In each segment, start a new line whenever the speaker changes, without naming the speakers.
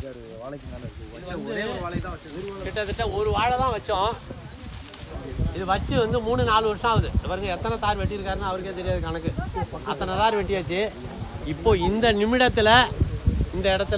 அஞ்சாறு வாழைக்கு மேலே இருக்குது
ஒரே ஒரு வாழை தான் வச்சது
கிட்டத்தட்ட ஒரு வாழை தான் வச்சோம் இது வச்சு வந்து மூணு நாலு வருஷம் ஆகுது இது பாருங்க எத்தனை தார் வெட்டியிருக்காருன்னு அவருக்கே தெரியாது கணக்கு அத்தனை தார் வெட்டியாச்சு இப்போ இந்த நிமிடத்தில் இந்த இடத்துல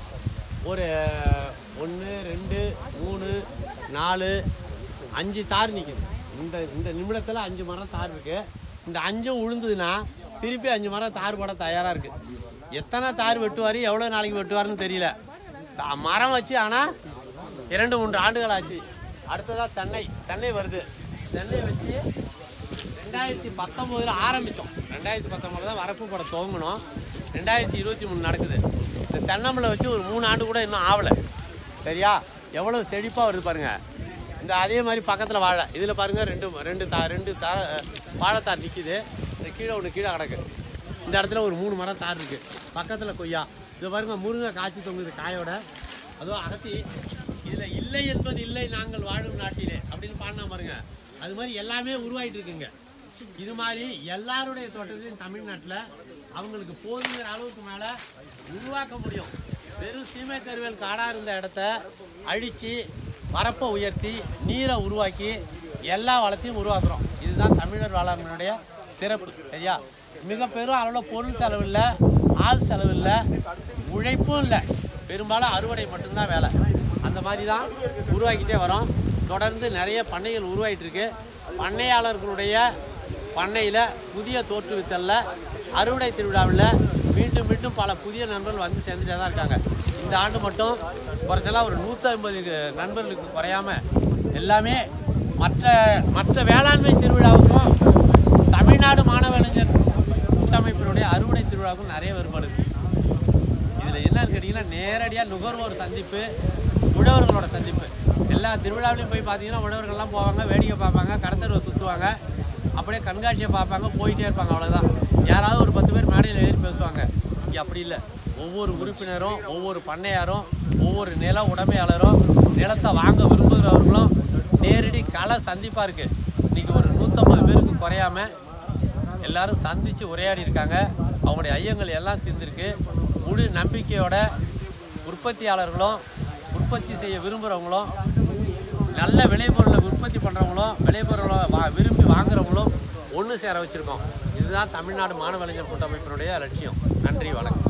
ஒரு ஒன்று ரெண்டு மூணு நாலு அஞ்சு தார் நிற்குது இந்த இந்த நிமிடத்தில் அஞ்சு மரம் தார் இருக்கு இந்த அஞ்சும் உழுந்ததுன்னா திருப்பி அஞ்சு மரம் தார் போட தயாராக இருக்குது எத்தனை தார் வெட்டுவார் எவ்வளோ நாளைக்கு வெட்டுவாருன்னு தெரியல தா- மரம் வச்சு ஆனால் இரண்டு மூன்று ஆண்டுகள் ஆச்சு அடுத்ததாக தென்னை தென்னை வருது தென்னை வச்சு ரெண்டாயிரத்தி பத்தொம்போதில் ஆரம்பித்தோம் ரெண்டாயிரத்தி பத்தொம்போதில் தான் வரப்பு போட துவங்கணும் ரெண்டாயிரத்தி இருபத்தி மூணு நடக்குது இந்த தென்னம்பிள்ளை வச்சு ஒரு மூணு ஆண்டு கூட இன்னும் ஆகலை சரியா எவ்வளோ செழிப்பாக வருது பாருங்க இந்த அதே மாதிரி பக்கத்தில் வாழை இதில் பாருங்க ரெண்டு ரெண்டு தா ரெண்டு தா வாழைத்தார் நிற்கிது இந்த கீழே ஒன்று கீழே கிடக்கு இந்த இடத்துல ஒரு மூணு மரம் தார் இருக்குது பக்கத்தில் கொய்யா இது பாருங்க முருங்கை காய்ச்சி தொங்குது காயோட அதுவும் அகத்தி இதில் இல்லை என்பது இல்லை நாங்கள் வாழும் நாட்டிலே அப்படின்னு பாடினா பாருங்க அது மாதிரி எல்லாமே உருவாயிட்டு இருக்குங்க இது மாதிரி எல்லாருடைய தோட்டத்திலையும் தமிழ்நாட்டில் அவங்களுக்கு போதுங்கிற அளவுக்கு மேலே உருவாக்க முடியும் வெறும் சீமை கருவேல் காடாக இருந்த இடத்த அழித்து வரப்பை உயர்த்தி நீரை உருவாக்கி எல்லா வளத்தையும் உருவாக்குறோம் இதுதான் தமிழர் வேளாண்மையுடைய சிறப்பு சரியா மிக பெரும் அளவில் பொருள் செலவு இல்லை ஆள் செலவு இல்லை உழைப்பும் இல்லை பெரும்பாலும் அறுவடை மட்டும்தான் வேலை அந்த மாதிரி தான் உருவாக்கிட்டே வரோம் தொடர்ந்து நிறைய பண்ணைகள் உருவாகிட்டு இருக்கு பண்ணையாளர்களுடைய பண்ணையில் புதிய தோற்றுவித்தலில் அறுவடை திருவிழாவில் மீண்டும் மீண்டும் பல புதிய நண்பர்கள் வந்து சேர்ந்துட்டே தான் இருக்காங்க இந்த ஆண்டு மட்டும் குறைச்சலாம் ஒரு நூற்றி ஐம்பது நண்பர்களுக்கு குறையாம எல்லாமே மற்ற மற்ற வேளாண்மை திருவிழாவுக்கும் தமிழ்நாடு மாணவறிஞர் கூட்டமைப்பினுடைய அறுவடை திருவிழாவுக்கும் நிறைய வேறுபாடு இருக்கு இதில் என்னன்னு கேட்டிங்கன்னா நேரடியாக நுகர்வோர் சந்திப்பு உழவர்களோட சந்திப்பு எல்லா திருவிழாவிலையும் போய் பார்த்தீங்கன்னா உழவர்கள்லாம் போவாங்க வேடிக்கை பார்ப்பாங்க கடத்தருவை சுற்றுவாங்க அப்படியே கண்காட்சியை பார்ப்பாங்க போயிட்டே இருப்பாங்க அவ்வளோதான் யாராவது ஒரு பத்து பேர் மேடையில் ஏறி பேசுவாங்க இங்கே அப்படி இல்லை ஒவ்வொரு உறுப்பினரும் ஒவ்வொரு பண்ணையாரும் ஒவ்வொரு நில உடைமையாளரும் நிலத்தை வாங்க விரும்புகிறவர்களும் நேரடி கள சந்திப்பாக இருக்குது இன்றைக்கி ஒரு நூற்றம்பது பேருக்கு குறையாம எல்லாரும் சந்தித்து உரையாடி இருக்காங்க அவங்களுடைய ஐயங்கள் எல்லாம் தீர்ந்திருக்கு முழு நம்பிக்கையோட உற்பத்தியாளர்களும் உற்பத்தி செய்ய விரும்புகிறவங்களும் நல்ல விளைபொருளை உற்பத்தி பண்ணுறவங்களும் விளைபொருளை வா விரும்பி வாங்குறவங்களும் ஒன்று சேர வச்சுருக்கோம் இதுதான் தமிழ்நாடு மாணவ இளைஞர் கூட்டமைப்பினுடைய லட்சியம் நன்றி வணக்கம்